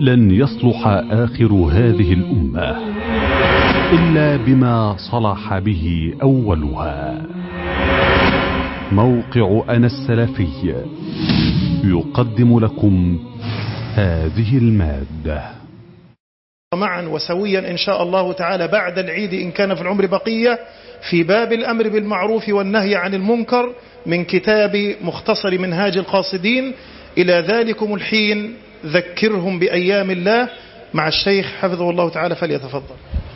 لن يصلح آخر هذه الأمة إلا بما صلح به أولها موقع أنا السلفي يقدم لكم هذه المادة معا وسويا إن شاء الله تعالى بعد العيد إن كان في العمر بقية في باب الأمر بالمعروف والنهي عن المنكر من كتاب مختصر منهاج القاصدين إلى ذلكم الحين ذكرهم بأيام الله مع الشيخ حفظه الله تعالى فليتفضل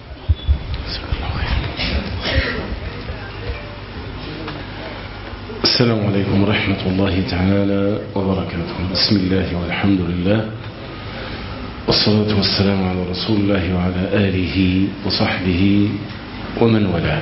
السلام عليكم ورحمة الله تعالى وبركاته بسم الله والحمد لله والصلاة والسلام على رسول الله وعلى آله وصحبه ومن والاه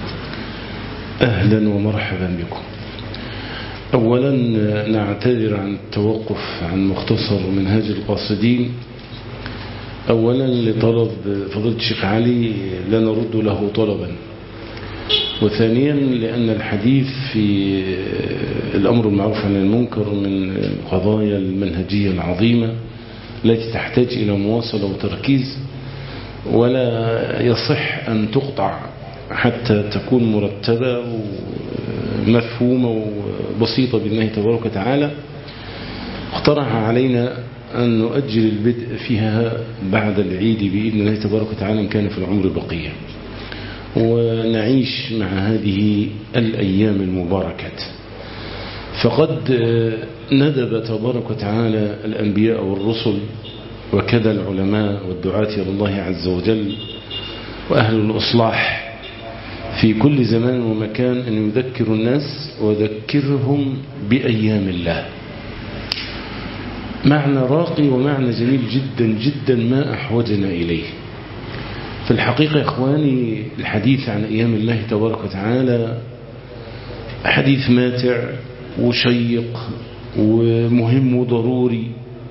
أهلا ومرحبا بكم أولا نعتذر عن التوقف عن مختصر منهاج القاصدين أولا لطلب فضيلة الشيخ علي لا نرد له طلبا وثانيا لأن الحديث في الأمر المعروف عن المنكر من قضايا المنهجية العظيمة التي تحتاج إلى مواصلة وتركيز ولا يصح أن تقطع حتى تكون مرتبة ومفهومة وبسيطة بالله تبارك وتعالى اقترح علينا أن نؤجل البدء فيها بعد العيد بإذن الله تبارك وتعالى إن كان في العمر بقية ونعيش مع هذه الأيام المباركات فقد ندب تبارك وتعالى الأنبياء والرسل وكذا العلماء والدعاة إلى الله عز وجل وأهل الإصلاح في كل زمان ومكان أن يذكروا الناس وذكرهم بأيام الله معنى راقي ومعنى جميل جدا جدا ما أحوجنا إليه في الحقيقة يا إخواني الحديث عن أيام الله تبارك وتعالى حديث ماتع وشيق ومهم وضروري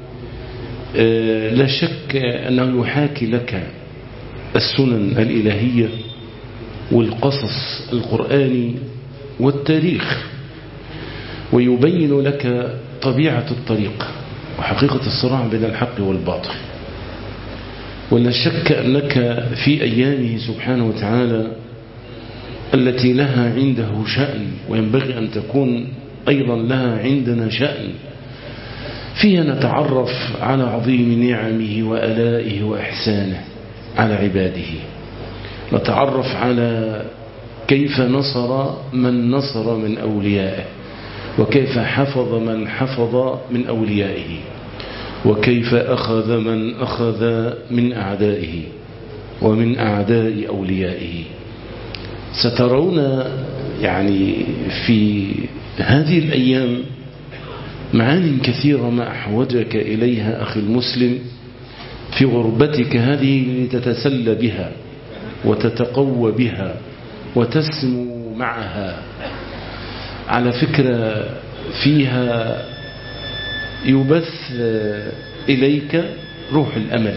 لا شك أنه يحاكي لك السنن الإلهية والقصص القرآني والتاريخ ويبين لك طبيعة الطريق وحقيقة الصراع بين الحق والباطل ولا شك أنك في أيامه سبحانه وتعالى التي لها عنده شأن وينبغي أن تكون أيضا لها عندنا شأن فيها نتعرف على عظيم نعمه وألائه وإحسانه على عباده نتعرف على كيف نصر من نصر من أوليائه وكيف حفظ من حفظ من أوليائه وكيف أخذ من أخذ من أعدائه ومن أعداء أوليائه سترون يعني في هذه الأيام معان كثيرة ما أحوجك إليها أخي المسلم في غربتك هذه لتتسلى بها وتتقوى بها وتسمو معها على فكرة فيها يبث إليك روح الأمل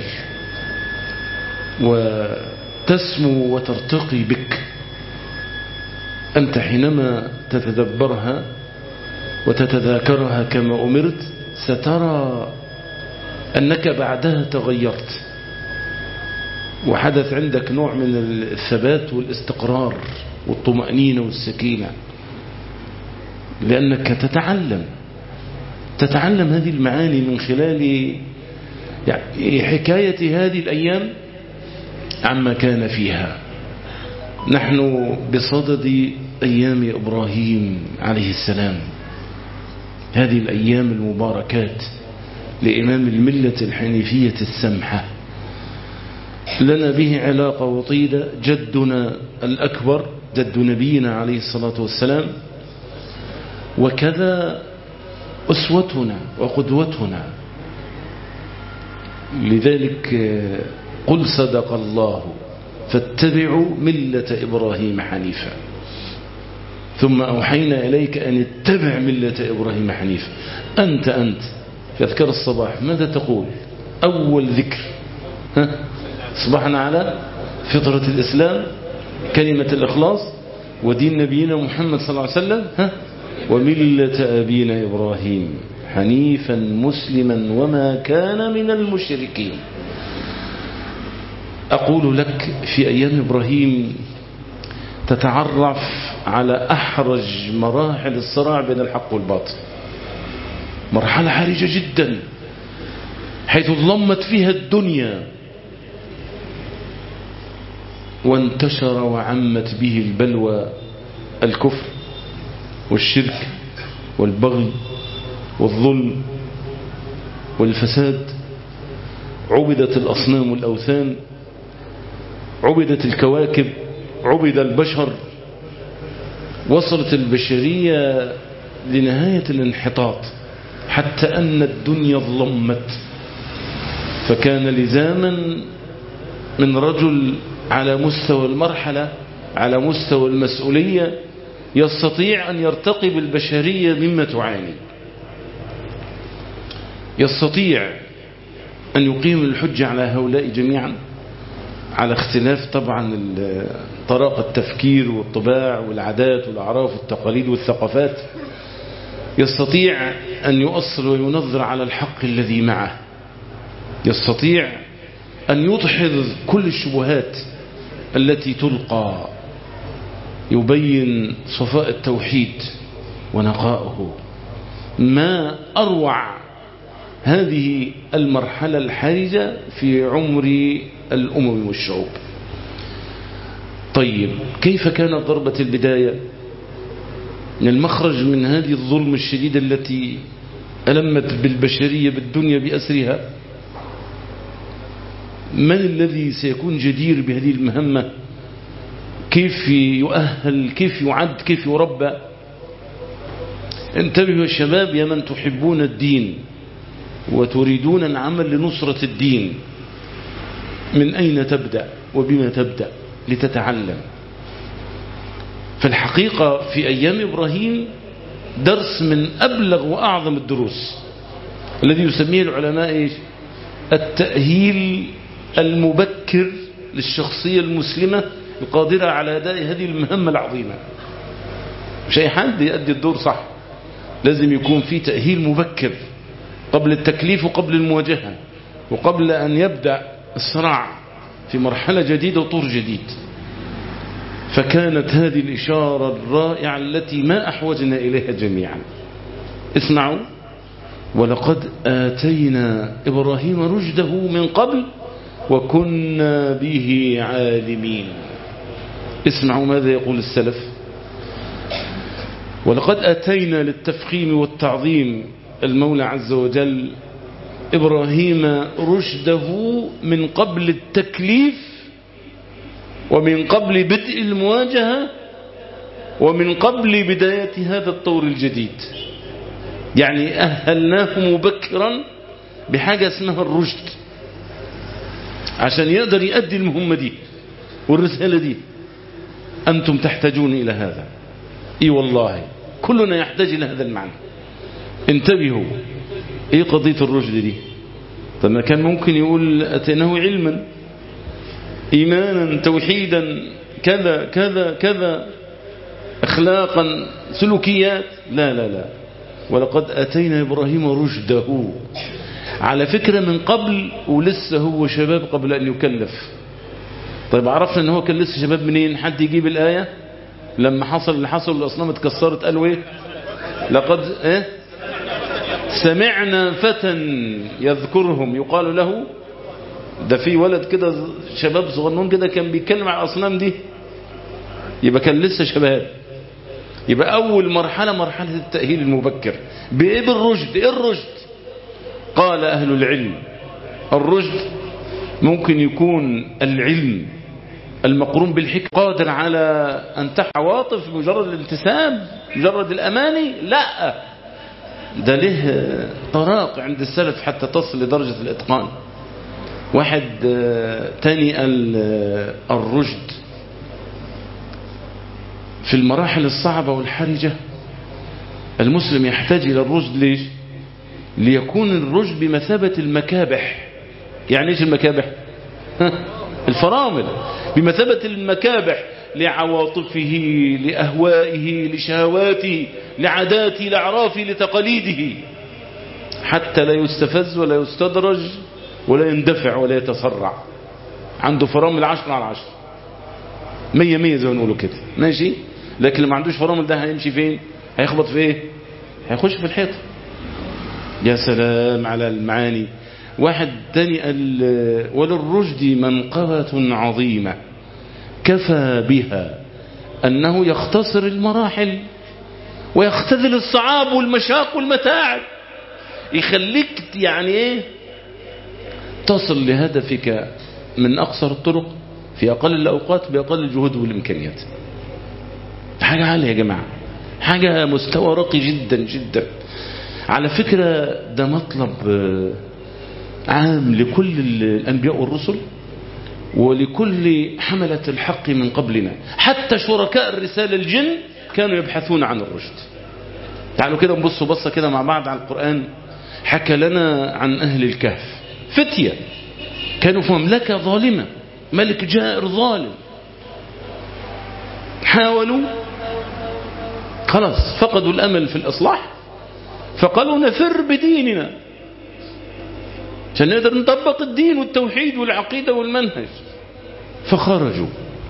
وتسمو وترتقي بك أنت حينما تتدبرها وتتذاكرها كما أمرت سترى أنك بعدها تغيرت وحدث عندك نوع من الثبات والاستقرار والطمأنينة والسكينة لأنك تتعلم تتعلم هذه المعاني من خلال يعني حكاية هذه الأيام عما كان فيها نحن بصدد أيام إبراهيم عليه السلام هذه الأيام المباركات لإمام الملة الحنيفية السمحة لنا به علاقة وطيدة جدنا الأكبر جد نبينا عليه الصلاة والسلام وكذا أسوتنا وقدوتنا لذلك قل صدق الله فاتبعوا ملة إبراهيم حنيفا ثم أوحينا إليك أن اتبع ملة إبراهيم حنيفا أنت أنت في أذكار الصباح ماذا تقول أول ذكر ها؟ صبحنا على فطرة الإسلام كلمة الإخلاص ودين نبينا محمد صلى الله عليه وسلم ها؟ وملة أبينا إبراهيم حنيفا مسلما وما كان من المشركين أقول لك في أيام إبراهيم تتعرف على أحرج مراحل الصراع بين الحق والباطل مرحلة حرجة جدا حيث ظلمت فيها الدنيا وانتشر وعمت به البلوى الكفر والشرك والبغي والظلم والفساد عبدت الأصنام والأوثان عبدت الكواكب عبد البشر وصلت البشرية لنهاية الانحطاط حتى أن الدنيا ظلمت فكان لزاما من رجل على مستوى المرحلة على مستوى المسؤولية يستطيع أن يرتقي بالبشرية مما تعاني يستطيع أن يقيم الحجة على هؤلاء جميعا على اختلاف طبعا طرق التفكير والطباع والعادات والأعراف والتقاليد والثقافات يستطيع أن يؤصل وينظر على الحق الذي معه يستطيع أن يدحض كل الشبهات التي تلقى يبين صفاء التوحيد ونقاؤه ما أروع هذه المرحلة الحرجة في عمر الأمم والشعوب طيب كيف كانت ضربة البداية المخرج من هذه الظلم الشديدة التي ألمت بالبشرية بالدنيا بأسرها من الذي سيكون جدير بهذه المهمة كيف يؤهل كيف يعد كيف يربى انتبهوا يا شباب يا من تحبون الدين وتريدون العمل لنصرة الدين من أين تبدأ وبما تبدأ لتتعلم فالحقيقة في أيام إبراهيم درس من أبلغ وأعظم الدروس الذي يسميه العلماء إيش؟ التأهيل المبكر للشخصية المسلمة القادرة على أداء هذه المهمة العظيمة مش أي حد يؤدي الدور صح لازم يكون في تأهيل مبكر قبل التكليف وقبل المواجهة وقبل أن يبدأ الصراع في مرحلة جديدة وطور جديد فكانت هذه الإشارة الرائعة التي ما أحوجنا إليها جميعا اسمعوا ولقد آتينا إبراهيم رشده من قبل وكنا به عالمين اسمعوا ماذا يقول السلف ولقد أتينا للتفخيم والتعظيم المولى عز وجل إبراهيم رشده من قبل التكليف ومن قبل بدء المواجهة ومن قبل بداية هذا الطور الجديد يعني أهلناه مبكرا بحاجة اسمها الرشد عشان يقدر يؤدي المهمة دي والرسالة دي أنتم تحتاجون إلى هذا إي والله كلنا يحتاج إلى هذا المعنى انتبهوا إيه قضية الرشد دي طب ما كان ممكن يقول أتيناه علما إيمانا توحيدا كذا كذا كذا أخلاقا سلوكيات لا لا لا ولقد أتينا إبراهيم رشده على فكرة من قبل ولسه هو شباب قبل أن يكلف طيب عرفنا ان هو كان لسه شباب منين حد يجيب الآية لما حصل اللي حصل الأصنام اتكسرت قالوا ايه لقد ايه سمعنا فتى يذكرهم يقال له ده في ولد كده شباب صغنون كده كان بيتكلم على الأصنام دي يبقى كان لسه شباب يبقى أول مرحلة مرحلة التأهيل المبكر بإيه بالرشد إيه الرشد قال أهل العلم الرشد ممكن يكون العلم المقرون بالحكم قادر على أن عواطف مجرد الانتساب مجرد الأماني لا ده له طراق عند السلف حتى تصل لدرجة الإتقان واحد تاني الرشد في المراحل الصعبة والحرجة المسلم يحتاج إلى الرشد ليش ليكون الرشد بمثابة المكابح يعني ايش المكابح الفرامل بمثابة المكابح لعواطفه لأهوائه لشهواته لعاداته لأعرافه لتقاليده حتى لا يستفز ولا يستدرج ولا يندفع ولا يتسرع عنده فرامل عشرة على عشرة مية مية زي ما نقولوا كده ماشي لكن اللي ما عندوش فرامل ده هيمشي فين هيخبط في ايه هيخش في الحيط يا سلام على المعاني واحد تاني قال وللرشد منقبة عظيمة كفى بها أنه يختصر المراحل ويختذل الصعاب والمشاق والمتاعب يخليك يعني ايه تصل لهدفك من أقصر الطرق في أقل الأوقات بأقل الجهود والإمكانيات حاجة عالية يا جماعة حاجة مستوى راقي جدا جدا على فكرة ده مطلب عام لكل الأنبياء والرسل ولكل حملة الحق من قبلنا حتى شركاء الرسالة الجن كانوا يبحثون عن الرشد تعالوا كده نبصوا بصة كده مع بعض على القرآن حكى لنا عن أهل الكهف فتية كانوا في مملكة ظالمة ملك جائر ظالم حاولوا خلاص فقدوا الأمل في الإصلاح فقالوا نفر بديننا عشان نقدر نطبق الدين والتوحيد والعقيدة والمنهج فخرجوا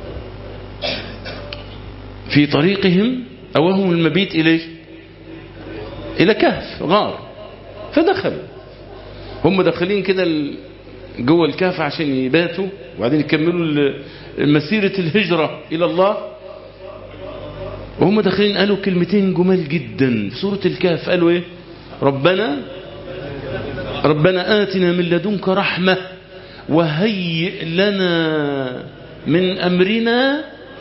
في طريقهم أوهم المبيت إليه إلى كهف غار فدخلوا هم داخلين كده جوه الكهف عشان يباتوا وبعدين يكملوا مسيرة الهجرة إلى الله وهم داخلين قالوا كلمتين جمال جدا في سورة الكهف قالوا ايه ربنا ربنا آتنا من لدنك رحمة وهيئ لنا من أمرنا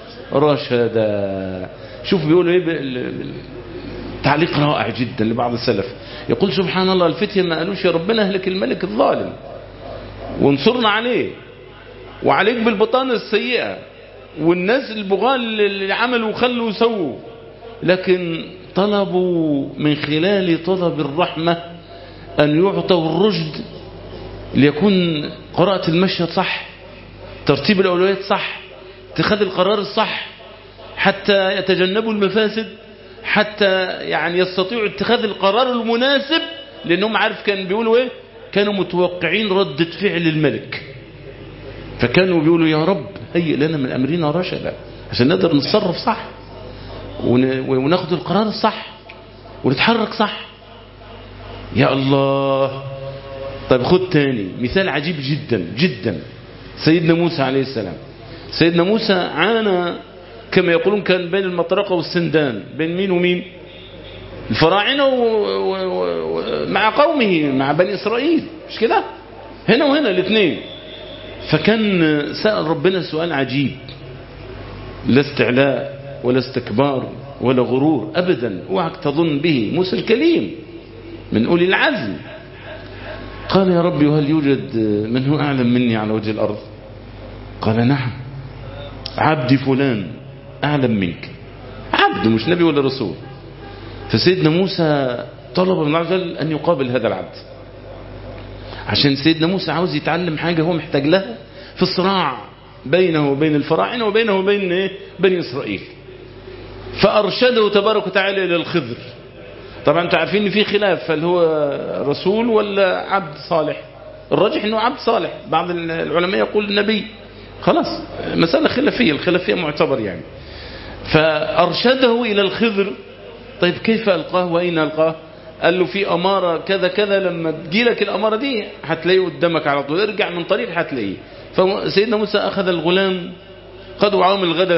رشدا شوف بيقولوا ايه تعليق رائع جدا لبعض السلف يقول سبحان الله الفتية ما قالوش يا ربنا اهلك الملك الظالم وانصرنا عليه وعليك بالبطانة السيئة والناس البغاة اللي عملوا وخلوا وسووا لكن طلبوا من خلال طلب الرحمة أن يعطوا الرشد ليكون قراءة المشهد صح ترتيب الأولويات صح اتخاذ القرار الصح حتى يتجنبوا المفاسد حتى يعني يستطيعوا اتخاذ القرار المناسب لأنهم عارف كان بيقولوا ايه كانوا متوقعين ردة فعل الملك فكانوا بيقولوا يا رب هيئ لنا من أمرنا رشدا عشان نقدر نتصرف صح وناخد القرار الصح ونتحرك صح يا الله طيب خد تاني مثال عجيب جدا جدا سيدنا موسى عليه السلام سيدنا موسى عانى كما يقولون كان بين المطرقة والسندان بين مين ومين الفراعنة و... و... و... مع قومه مع بني إسرائيل مش كده هنا وهنا الاثنين فكان سأل ربنا سؤال عجيب لا استعلاء ولا استكبار ولا غرور أبدا اوعك تظن به موسى الكليم من أولي العزم قال يا ربي وهل يوجد من هو أعلم مني على وجه الأرض قال نعم عبدي فلان أعلم منك عبد مش نبي ولا رسول فسيدنا موسى طلب من الله عز وجل أن يقابل هذا العبد عشان سيدنا موسى عاوز يتعلم حاجة هو محتاج لها في الصراع بينه وبين الفراعنة وبينه وبين إيه؟ بني إسرائيل فأرشده تبارك وتعالى إلى الخضر طبعا انتوا عارفين ان في خلاف هل هو رسول ولا عبد صالح الراجح انه عبد صالح بعض العلماء يقول نبي خلاص مسألة خلافية الخلافية معتبر يعني فأرشده إلى الخضر طيب كيف ألقاه وأين ألقاه قال له في أمارة كذا كذا لما تجيلك الأمارة دي هتلاقيه قدامك على طول ارجع من طريق هتلاقيه فسيدنا موسى أخذ الغلام قدوا معاهم الغداء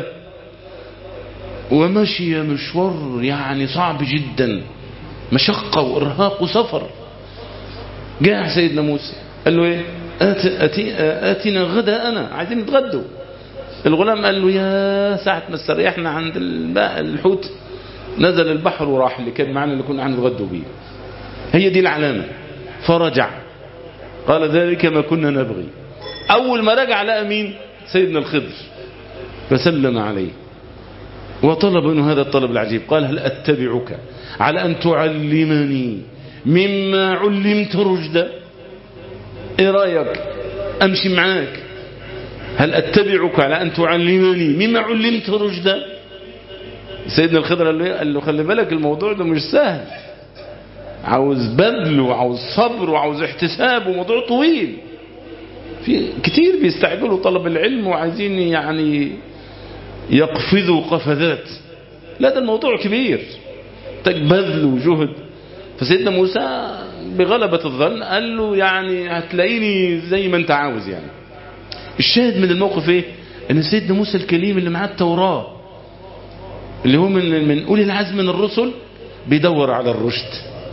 ومشي مشوار يعني صعب جدا مشقة وإرهاق وسفر جاء سيدنا موسى قال له ايه آت آتي آتنا غداءنا عايزين نتغدوا الغلام قال له يا ساعة ما استريحنا عند الحوت نزل البحر وراح اللي كان معنا اللي كنا هنتغدوا بيه هي دي العلامة فرجع قال ذلك ما كنا نبغي أول ما رجع لقى مين سيدنا الخضر فسلم عليه وطلب منه هذا الطلب العجيب قال هل أتبعك على أن تعلمني مما علمت رشدا ايه رأيك امشي معاك هل اتبعك على ان تعلمني مما علمت رشدا سيدنا الخضر قال له, قال له خلي بالك الموضوع ده مش سهل عاوز بذل وعاوز صبر وعاوز احتساب وموضوع طويل في كتير بيستعجلوا طلب العلم وعايزين يعني يقفزوا قفزات لا ده الموضوع كبير محتاج بذل وجهد فسيدنا موسى بغلبة الظن قال له يعني هتلاقيني زي ما انت عاوز يعني الشاهد من الموقف ايه ان سيدنا موسى الكليم اللي معاه التوراة اللي هو من من اولي العزم من الرسل بيدور على الرشد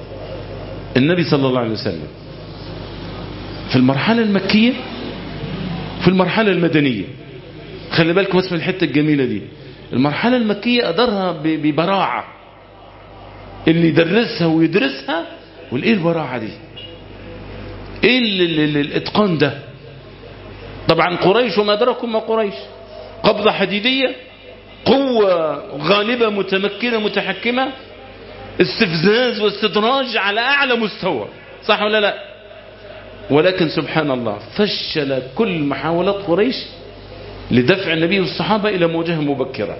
النبي صلى الله عليه وسلم في المرحلة المكية في المرحلة المدنية خلي بالكم اسم الحتة الجميلة دي المرحلة المكية أدارها ببراعة اللي يدرسها ويدرسها والايه البراعة دي ايه الاتقان ده طبعا قريش وما أدركم ما قريش قبضة حديدية قوة غالبة متمكنة متحكمة استفزاز واستدراج على أعلى مستوى صح ولا لا ولكن سبحان الله فشل كل محاولات قريش لدفع النبي والصحابة إلى مواجهة مبكرة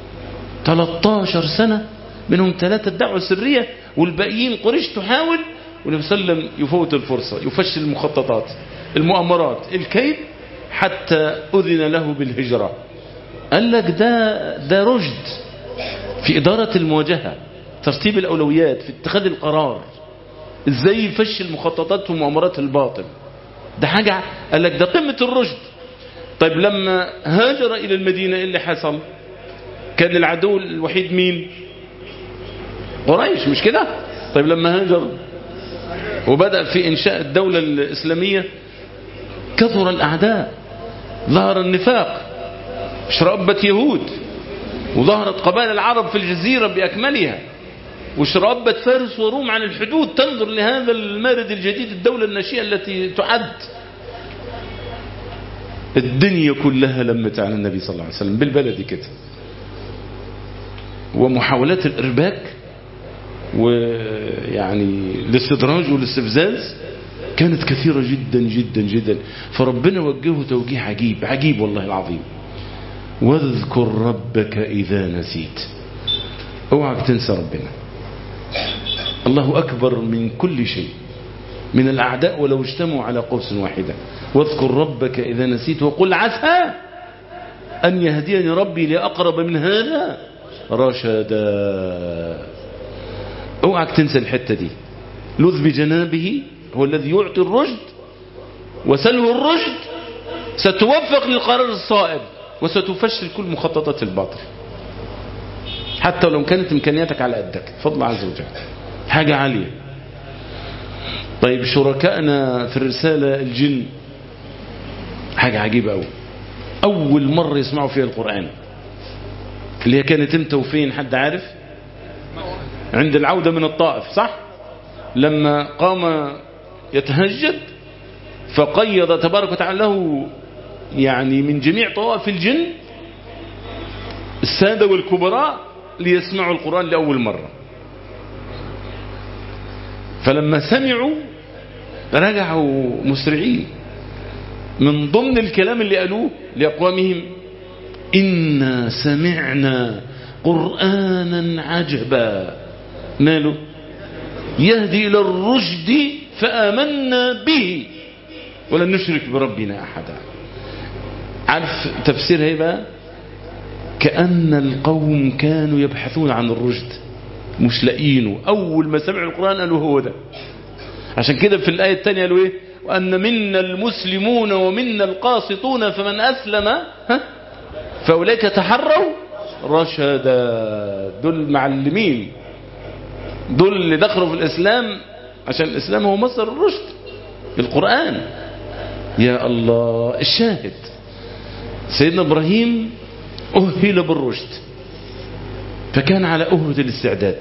13 سنة منهم ثلاثة الدعوة السرية والباقيين قريش تحاول والنبي صلى الله عليه وسلم يفوت الفرصة يفشل المخططات المؤامرات الكيد حتى أذن له بالهجرة قال لك ده, ده رشد في إدارة المواجهة ترتيب الأولويات في اتخاذ القرار ازاي يفشل مخططات ومؤامرات الباطل ده حاجة قال لك ده قمة الرشد طيب لما هاجر إلى المدينة إيه اللي حصل كان العدو الوحيد مين قريش مش كده طيب لما هاجر وبدأ في إنشاء الدولة الإسلامية كثر الأعداء ظهر النفاق شربت يهود وظهرت قبائل العرب في الجزيرة بأكملها وشربت فارس وروم عن الحدود تنظر لهذا المارد الجديد الدولة الناشئة التي تعد الدنيا كلها لمت على النبي صلى الله عليه وسلم بالبلد كده ومحاولات الإرباك ويعني الاستدراج والاستفزاز كانت كثيرة جدا جدا جدا فربنا وجهه توجيه عجيب عجيب والله العظيم واذكر ربك إذا نسيت اوعك تنسى ربنا الله أكبر من كل شيء من الأعداء ولو اجتمعوا على قوس واحدة واذكر ربك إذا نسيت وقل عسى أن يهديني ربي لأقرب من هذا رشدا اوعك تنسى الحتة دي لذ بجنابه هو الذي يعطي الرشد وسله الرشد ستوفق للقرار الصائب وستفشل كل مخططات الباطل حتى لو كانت إمكانياتك على قدك فضل عز وجل حاجة عالية طيب شركائنا في الرسالة الجن حاجة عجيبة أوي أول مرة يسمعوا فيها القرآن اللي هي كانت امتى وفين حد عارف عند العودة من الطائف صح لما قام يتهجد فقيض تبارك وتعالى له يعني من جميع طوائف الجن السادة والكبراء ليسمعوا القرآن لأول مرة فلما سمعوا رجعوا مسرعين من ضمن الكلام اللي قالوه لأقوامهم إنا سمعنا قرآنا عجبا ماله يهدي إلى الرشد فآمنا به ولن نشرك بربنا أحدا عارف تفسيرها ايه بقى كأن القوم كانوا يبحثون عن الرشد مش لاقيينه أول ما سمعوا القرآن قالوا هو ده عشان كده في الآية الثانية قالوا إيه وأن منا المسلمون ومنا القاسطون فمن أسلم ها فأولئك تحروا رشدا دول معلمين دول اللي دخلوا في الإسلام عشان الإسلام هو مصدر الرشد القرآن يا الله الشاهد سيدنا إبراهيم أهل بالرشد فكان على أهد الاستعداد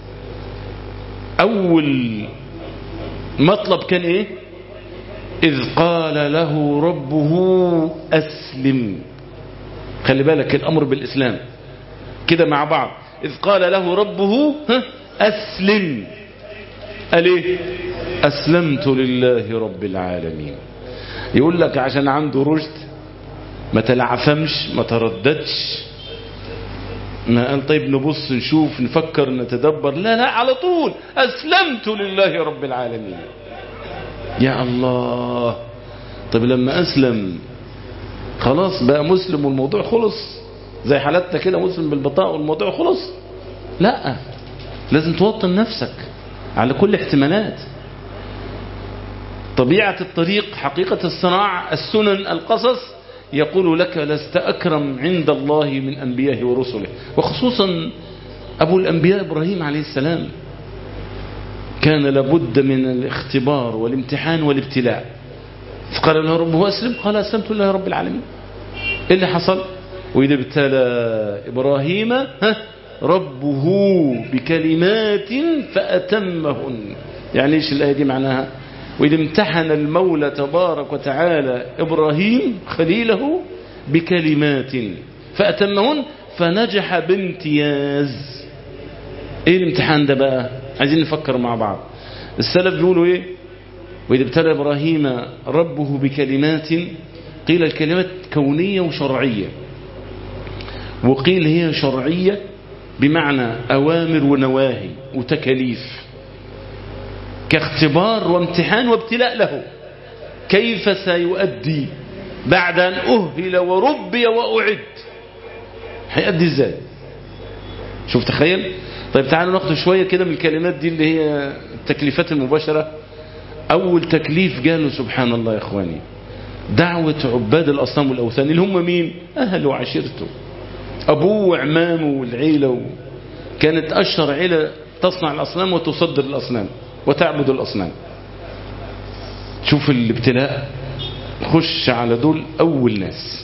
أول مطلب كان إيه إذ قال له ربه أسلم خلي بالك الأمر بالإسلام كده مع بعض إذ قال له ربه أسلم قال إيه أسلمت لله رب العالمين يقول لك عشان عنده رشد ما تلعثمش ما ترددش ما قال طيب نبص نشوف نفكر نتدبر لا لا على طول أسلمت لله رب العالمين يا الله طيب لما أسلم خلاص بقى مسلم والموضوع خلص زي حالتنا كده مسلم بالبطاقة والموضوع خلص لا لازم توطن نفسك على كل احتمالات طبيعة الطريق حقيقة الصناعة السنن القصص يقول لك لست أكرم عند الله من أنبيائه ورسله وخصوصا أبو الأنبياء إبراهيم عليه السلام كان لابد من الاختبار والامتحان والابتلاء فقال له ربه أسلم قال أسلمت لله رب العالمين إيه اللي حصل وإذا ابتلى إبراهيم ها ربه بكلمات فأتمهن يعني إيش الآية دي معناها وإذا امتحن المولى تبارك وتعالى إبراهيم خليله بكلمات فأتمهن فنجح بامتياز ايه الامتحان ده بقى عايزين نفكر مع بعض السلف بيقولوا ايه وإذا ابتلى إبراهيم ربه بكلمات قيل الكلمات كونية وشرعية وقيل هي شرعية بمعنى أوامر ونواهي وتكاليف كاختبار وامتحان وابتلاء له كيف سيؤدي بعد أن أهل وربي وأعد هيأدي ازاي شوف تخيل طيب تعالوا ناخد شوية كده من الكلمات دي اللي هي التكليفات المباشرة أول تكليف جاله سبحان الله يا إخواني دعوة عباد الأصنام والأوثان اللي هم مين أهل وعشيرته أبوه وعمامه والعيلة كانت أشهر عيلة تصنع الأصنام وتصدر الأصنام وتعبد الأصنام شوف الابتلاء خش على دول أول ناس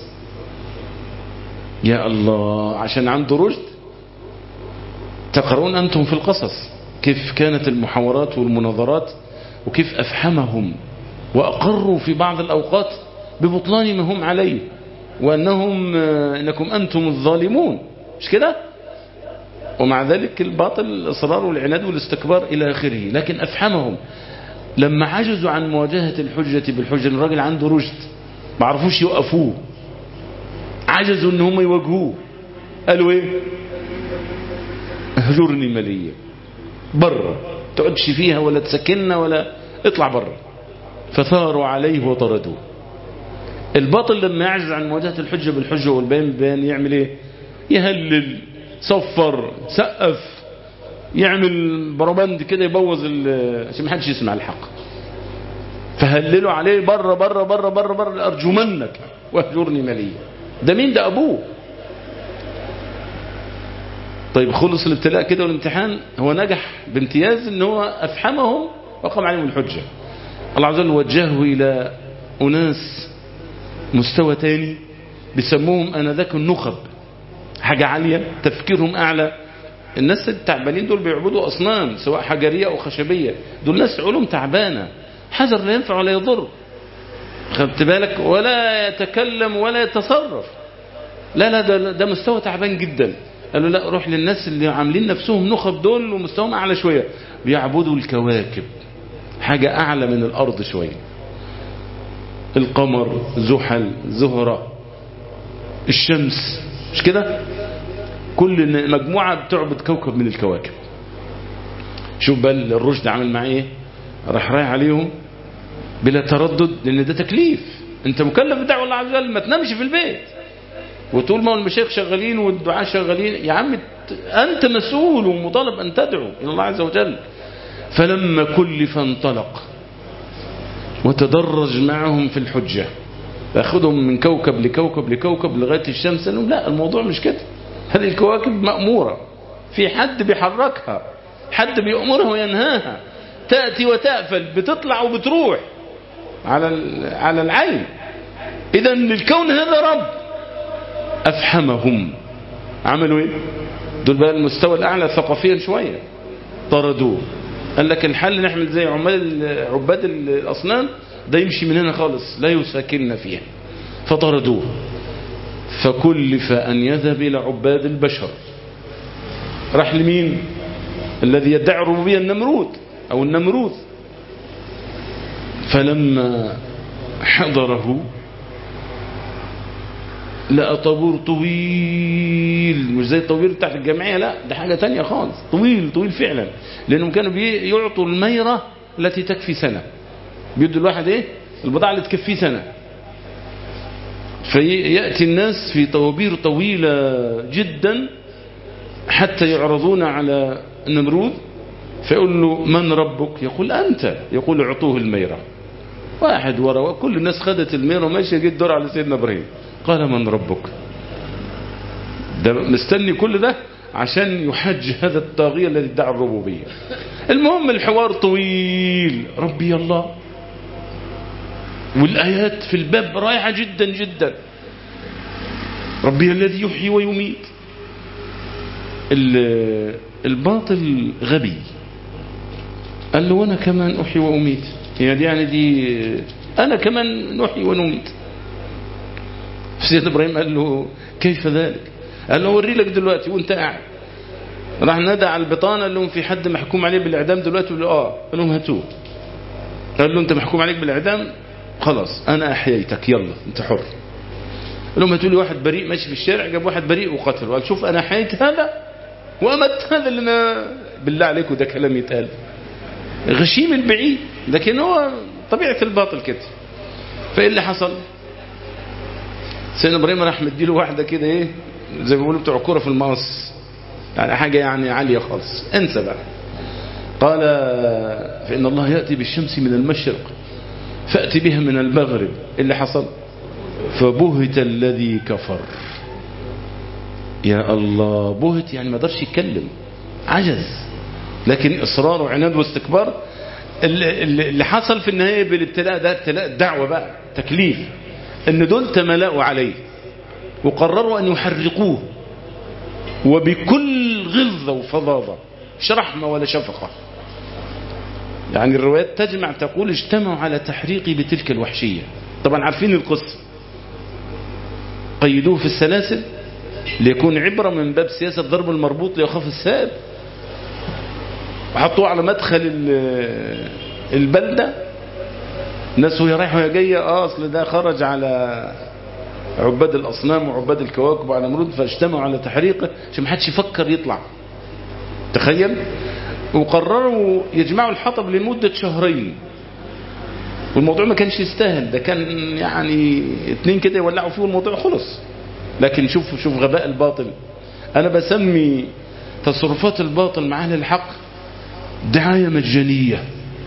يا الله عشان عنده رشد تقرؤون أنتم في القصص كيف كانت المحاورات والمناظرات وكيف أفحمهم وأقروا في بعض الأوقات ببطلان ما هم عليه وأنهم إنكم أنتم الظالمون مش كده ومع ذلك الباطل الإصرار والعناد والاستكبار إلى آخره لكن أفحمهم لما عجزوا عن مواجهة الحجة بالحجة الراجل عنده رشد ما عرفوش يوقفوه عجزوا ان هم يواجهوه قالوا ايه اهجرني مالية بره تقعدش فيها ولا تسكننا ولا اطلع بره فثاروا عليه وطردوه الباطل لما يعجز عن مواجهة الحجة بالحجة والبيان بالبيان يعمل ايه يهلل صفر سقف يعمل بربند كده يبوظ عشان ما حدش يسمع الحق فهللوا عليه بره بره بره بره بره ارجمنك واهجرني مالية ده مين ده ابوه طيب خلص الابتلاء كده والامتحان هو نجح بامتياز ان هو افحمهم وقام عليهم الحجة الله عز وجل وجهه الى اناس مستوى تاني بيسموهم انذاك النخب حاجة عالية تفكيرهم اعلى الناس التعبانين دول بيعبدوا اصنام سواء حجرية او خشبية دول ناس علوم تعبانة حجر لا ينفع ولا يضر خدت بالك ولا يتكلم ولا يتصرف لا لا ده, ده مستوى تعبان جدا قالوا لا روح للناس اللي عاملين نفسهم نخب دول ومستواهم اعلى شوية بيعبدوا الكواكب حاجة اعلى من الارض شوية القمر زحل زهرة الشمس مش كده كل مجموعة بتعبد كوكب من الكواكب شوف بقى الرشد عمل معاه ايه راح رايح عليهم بلا تردد لان ده تكليف انت مكلف بدعوة الله عز وجل ما تنامش في البيت وطول ما المشايخ شغالين والدعاء شغالين يا عم انت مسؤول ومطالب ان تدعو الى الله عز وجل فلما كلف انطلق وتدرج معهم في الحجة أخذهم من كوكب لكوكب لكوكب لغاية الشمس لهم لا الموضوع مش كده هذه الكواكب مأمورة في حد بيحركها حد بيأمرها وينهاها تأتي وتأفل بتطلع وبتروح على على العين إذا للكون هذا رب أفحمهم عملوا إيه دول بقى المستوى الأعلى ثقافيا شوية طردوه قال لك الحل نحمل زي عمال عباد الأصنام ده يمشي من هنا خالص لا يساكننا فيها فطردوه فكلف أن يذهب إلى عباد البشر راح لمين الذي يدعي الربوبية النمرود أو النمروذ فلما حضره لقى طابور طويل مش زي الطوابير بتاعت الجمعية لا ده حاجة تانية خالص طويل طويل فعلا لأنهم كانوا بيعطوا الميرة التي تكفي سنة بيدوا الواحد ايه البضاعة اللي تكفيه سنة فيأتي الناس في طوابير طويلة جدا حتى يعرضون على النمرود فيقول له من ربك يقول أنت يقول اعطوه الميرة واحد ورا كل الناس خدت الميرة وماشية جد دور على سيدنا إبراهيم قال من ربك ده مستني كل ده عشان يحج هذا الطاغية الذي ادعى الربوبية المهم الحوار طويل ربي الله والآيات في الباب رايحة جدا جدا ربي الذي يحيي ويميت الباطل غبي قال له وانا كمان احيي واميت يعني دي يعني دي انا كمان نحيي ونميت سيدنا ابراهيم قال له كيف ذلك قال له اوري لك دلوقتي وانت قاعد راح نادى على البطانه قال لهم في حد محكوم عليه بالاعدام دلوقتي قال له اه قال لهم هاتوه قال له انت محكوم عليك بالاعدام خلاص انا احييتك يلا انت حر قال لهم هاتوا لي واحد بريء ماشي في الشارع جاب واحد بريء وقتله قال شوف انا احييت هذا وامت هذا اللي انا بالله عليكم ده كلام يتقال غشيم البعيد لكن هو طبيعه الباطل كده فايه اللي حصل سيدنا ابراهيم راح مديله واحده كده ايه زي ما بيقولوا بتوع الكوره في المقص يعني حاجه يعني عاليه خالص انسى بقى قال فان الله ياتي بالشمس من المشرق فاتي بها من المغرب إيه اللي حصل فبهت الذي كفر يا الله بهت يعني ما قدرش يتكلم عجز لكن اصرار وعناد واستكبار اللي, اللي حصل في النهايه بالابتلاء ده ابتلاء دعوه بقى تكليف ان دول تملأوا عليه وقرروا ان يحرقوه وبكل غلظه وفظاظه مش رحمه ولا شفقه يعني الروايات تجمع تقول اجتمعوا على تحريقي بتلك الوحشيه طبعا عارفين القصه قيدوه في السلاسل ليكون عبره من باب سياسه ضرب المربوط ليخاف السائب وحطوه على مدخل البلده الناس وهي رايحه وهي جايه اه اصل ده خرج على عباد الاصنام وعباد الكواكب وعلى مرود فاجتمعوا على تحريقه عشان ما حدش يفكر يطلع تخيل وقرروا يجمعوا الحطب لمده شهرين والموضوع ما كانش يستاهل ده كان يعني اتنين كده يولعوا فيه والموضوع خلص لكن شوف شوف غباء الباطل انا بسمي تصرفات الباطل مع اهل الحق دعايه مجانيه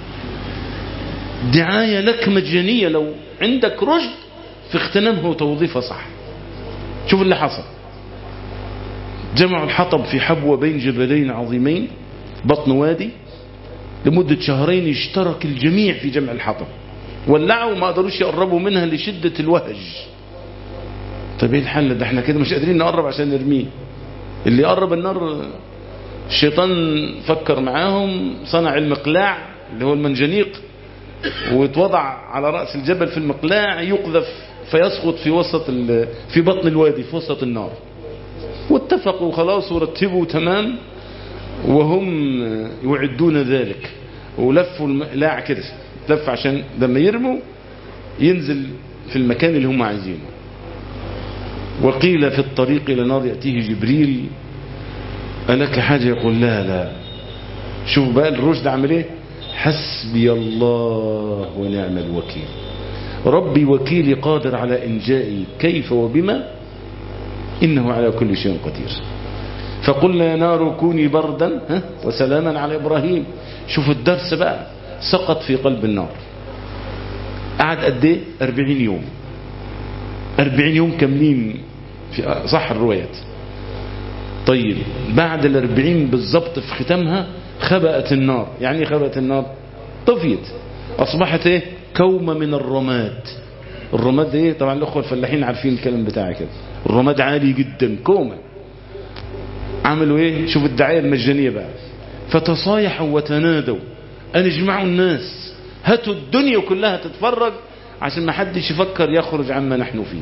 دعاية لك مجانية لو عندك رشد في اغتنامها وتوظيفها صح شوف اللي حصل جمعوا الحطب في حبوة بين جبلين عظيمين بطن وادي لمدة شهرين اشترك الجميع في جمع الحطب ولعوا وما قدروش يقربوا منها لشدة الوهج طيب ايه الحل ده احنا كده مش قادرين نقرب عشان نرميه اللي يقرب النار الشيطان فكر معاهم صنع المقلاع اللي هو المنجنيق واتوضع على رأس الجبل في المقلاع يقذف فيسقط في وسط في بطن الوادي في وسط النار واتفقوا خلاص ورتبوا تمام وهم يعدون ذلك ولفوا المقلاع كده لف عشان لما يرموا ينزل في المكان اللي هم عايزينه وقيل في الطريق إلى نار يأتيه جبريل ألك حاجة يقول لا لا شوف بقى الرشد عمل ايه حسبي الله ونعم الوكيل ربي وكيلي قادر على إنجائي كيف وبما إنه على كل شيء قدير فقلنا يا نار كوني بردا ها وسلاما على إبراهيم شوف الدرس بقى سقط في قلب النار قعد قد ايه 40 يوم 40 يوم كاملين في صح الروايات طيب بعد الأربعين بالضبط في ختامها خبأت النار يعني خبأت النار طفيت أصبحت ايه كومة من الرماد الرماد ايه طبعا الأخوة الفلاحين عارفين الكلام بتاعي كده الرماد عالي جدا كومة عملوا ايه شوف الدعاية المجانية بقى فتصايحوا وتنادوا أن اجمعوا الناس هاتوا الدنيا كلها تتفرج عشان ما حدش يفكر يخرج عما نحن فيه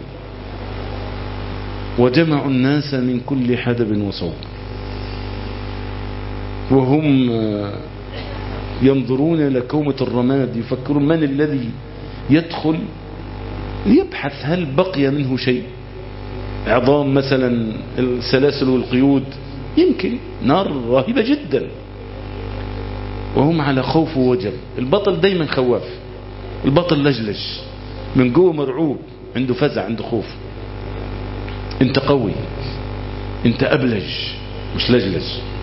وجمعوا الناس من كل حدب وصوب وهم ينظرون إلى كومة الرماد يفكرون من الذي يدخل ليبحث هل بقي منه شيء عظام مثلا السلاسل والقيود يمكن نار رهيبة جدا وهم على خوف ووجل البطل دايما خواف البطل لجلج من جوه مرعوب عنده فزع عنده خوف انت قوي انت أبلج مش لجلج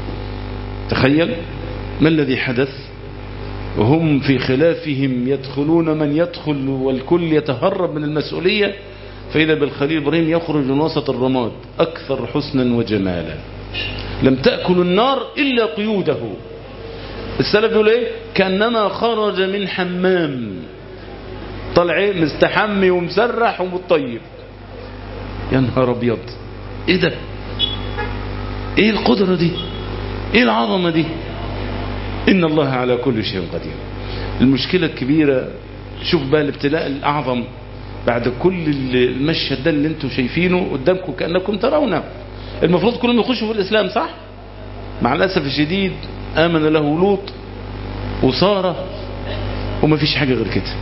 تخيل ما الذي حدث وهم في خلافهم يدخلون من يدخل والكل يتهرب من المسؤولية فإذا بالخليل إبراهيم يخرج من وسط الرماد أكثر حسنا وجمالا لم تأكل النار إلا قيوده السلف يقول ايه كأنما خرج من حمام طلع ايه مستحمي ومسرح ومطيب يا نهار ابيض ايه ده ايه القدرة دي ايه العظمة دي ان الله على كل شيء قدير المشكلة الكبيرة شوف بقى الابتلاء الاعظم بعد كل المشهد ده اللي انتم شايفينه قدامكم كأنكم ترونه المفروض كلهم يخشوا في الاسلام صح مع الاسف الشديد امن له لوط وصار وما فيش حاجة غير كده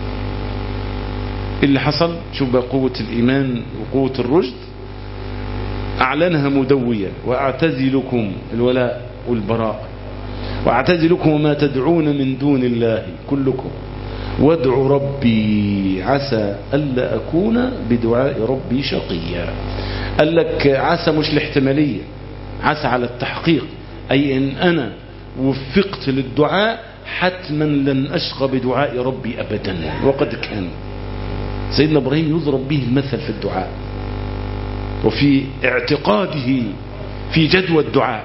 اللي حصل شوف بقى قوة الإيمان وقوة الرشد أعلنها مدوية وأعتزلكم الولاء والبراء وأعتزلكم وما تدعون من دون الله كلكم وادعوا ربي عسى ألا أكون بدعاء ربي شقيا قال لك عسى مش الاحتمالية عسى على التحقيق أي إن أنا وفقت للدعاء حتما لن أشقى بدعاء ربي أبدا وقد كان سيدنا إبراهيم يضرب به المثل في الدعاء وفي اعتقاده في جدوى الدعاء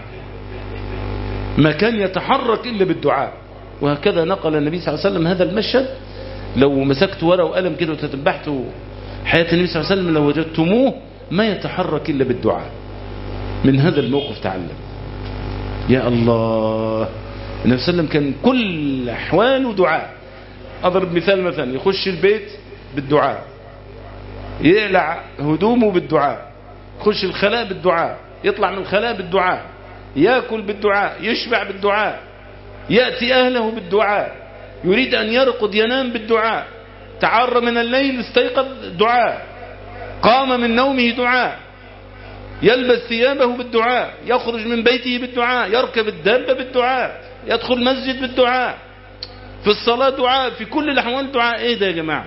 ما كان يتحرك إلا بالدعاء وهكذا نقل النبي صلى الله عليه وسلم هذا المشهد لو مسكت ورقة وقلم كده وتتبعت حياة النبي صلى الله عليه وسلم لو وجدتموه ما يتحرك إلا بالدعاء من هذا الموقف تعلم يا الله النبي صلى الله عليه وسلم كان كل أحواله دعاء أضرب مثال مثلا يخش البيت بالدعاء يقلع هدومه بالدعاء يخش الخلاء بالدعاء يطلع من الخلاء بالدعاء يأكل بالدعاء يشبع بالدعاء يأتي أهله بالدعاء يريد أن يرقد ينام بالدعاء تعر من الليل استيقظ دعاء قام من نومه دعاء يلبس ثيابه بالدعاء يخرج من بيته بالدعاء يركب الدابة بالدعاء يدخل مسجد بالدعاء في الصلاة دعاء في كل الأحوال دعاء ايه ده يا جماعة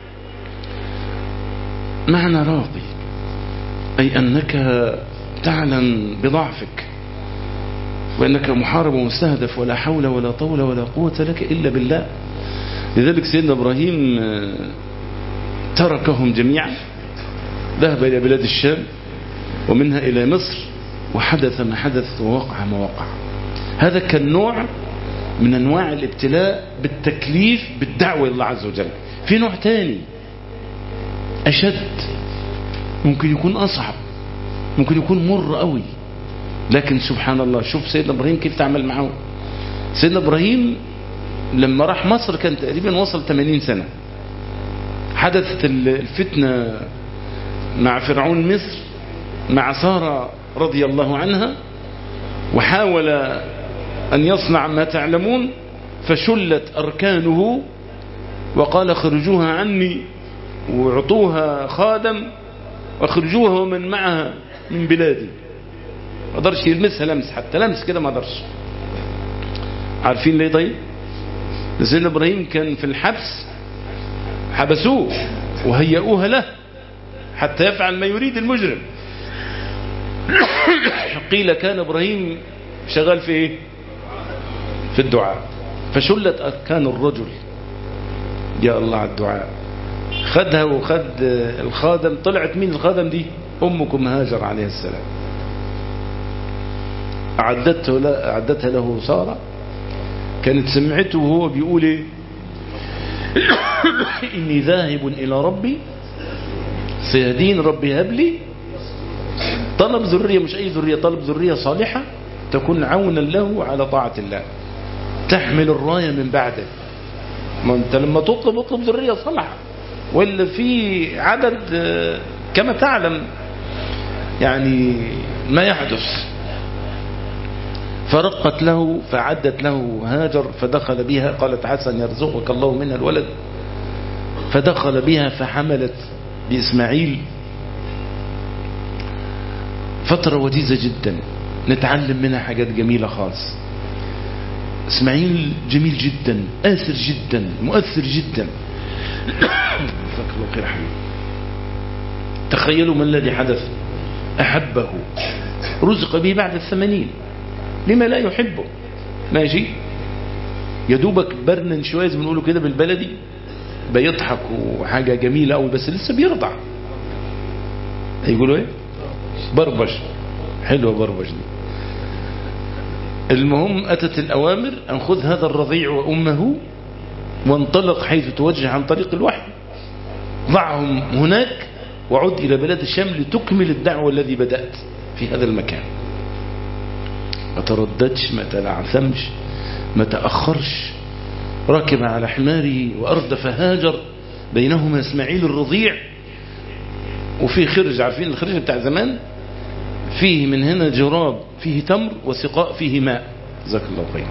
معنى راقي أي أنك تعلم بضعفك وأنك محارب ومستهدف ولا حول ولا طول ولا قوة لك إلا بالله لذلك سيدنا إبراهيم تركهم جميعا ذهب إلى بلاد الشام ومنها إلى مصر وحدث ما حدث ووقع ما وقع هذا كان نوع من أنواع الابتلاء بالتكليف بالدعوة إلى الله عز وجل في نوع تاني أشد ممكن يكون أصعب ممكن يكون مر قوي لكن سبحان الله شوف سيدنا إبراهيم كيف تعمل معه سيدنا إبراهيم لما راح مصر كان تقريبا وصل 80 سنة حدثت الفتنة مع فرعون مصر مع سارة رضي الله عنها وحاول أن يصنع ما تعلمون فشلت أركانه وقال خرجوها عني وعطوها خادم واخرجوها ومن معها من بلادي ما قدرش يلمسها لمس حتى لمس كده ما قدرش عارفين ليه طيب سيدنا ابراهيم كان في الحبس حبسوه وهيئوها له حتى يفعل ما يريد المجرم قيل كان ابراهيم شغال في ايه في الدعاء فشلت اركان الرجل يا الله على الدعاء خدها وخد الخادم طلعت مين الخادم دي امكم هاجر عليه السلام أعدته لا أعدتها له سارة كانت سمعته وهو بيقول ايه إني ذاهب إلى ربي سيهدين ربي هب لي طلب ذرية مش أي ذرية طلب ذرية صالحة تكون عونا له على طاعة الله تحمل الراية من بعده ما أنت لما تطلب اطلب ذرية صالحة ولا في عدد كما تعلم يعني ما يحدث فرقت له فعدت له هاجر فدخل بها قالت عسى أن يرزقك الله منها الولد فدخل بها فحملت بإسماعيل فترة وجيزة جدا نتعلم منها حاجات جميلة خالص اسماعيل جميل جدا آثر جدا مؤثر جدا جزاك الله خير حبيبي تخيلوا ما الذي حدث أحبه رزق به بعد الثمانين لما لا يحبه ماشي يدوبك برنن شوية زي ما بنقوله كده بالبلدي بيضحك وحاجة جميلة أوي بس لسه بيرضع يقولوا ايه بربش حلوة بربش دي المهم أتت الأوامر أن خذ هذا الرضيع وأمه وانطلق حيث توجه عن طريق الوحي ضعهم هناك وعد إلى بلاد الشام لتكمل الدعوة الذي بدأت في هذا المكان ما ترددش ما تلعثمش ما تأخرش ركب على حماره وأردف هاجر بينهما اسماعيل الرضيع وفي خرج عارفين الخرج بتاع زمان فيه من هنا جراب فيه تمر وسقاء فيه ماء جزاك الله خير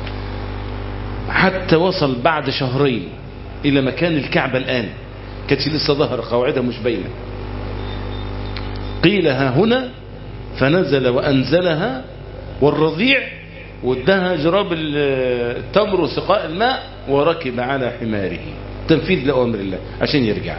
حتى وصل بعد شهرين إلى مكان الكعبة الآن كانت لسه ظهر قواعدها مش باينه قيل ها هنا فنزل وأنزلها والرضيع وادها جراب التمر وسقاء الماء وركب على حماره تنفيذ لأمر الله عشان يرجع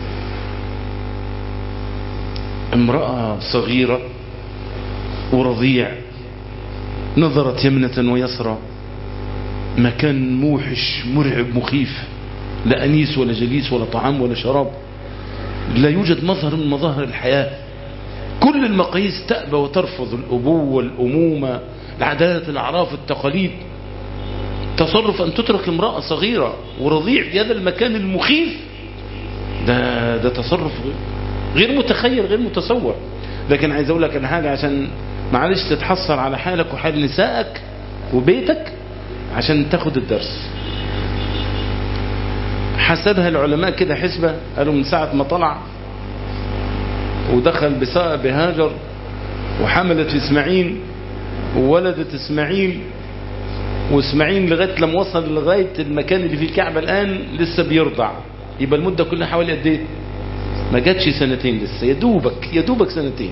امرأة صغيرة ورضيع نظرت يمنة ويسرى مكان موحش مرعب مخيف لا أنيس ولا جليس ولا طعام ولا شراب لا يوجد مظهر من مظاهر الحياة كل المقاييس تأبى وترفض الأبوة والأمومة العادات الأعراف التقاليد تصرف أن تترك امرأة صغيرة ورضيع في هذا المكان المخيف ده, ده تصرف غير متخيل غير متصور لكن عايز أقول لك أن حاجة عشان معلش تتحصل على حالك وحال نسائك وبيتك عشان تاخد الدرس حسبها العلماء كده حسبة قالوا من ساعة ما طلع ودخل بهاجر وحملت في اسماعيل وولدت اسماعيل واسماعيل لغاية لما وصل لغاية المكان اللي فيه الكعبة الآن لسه بيرضع يبقى المدة كلها حوالي قد ايه ما جاتش سنتين لسه يدوبك يدوبك سنتين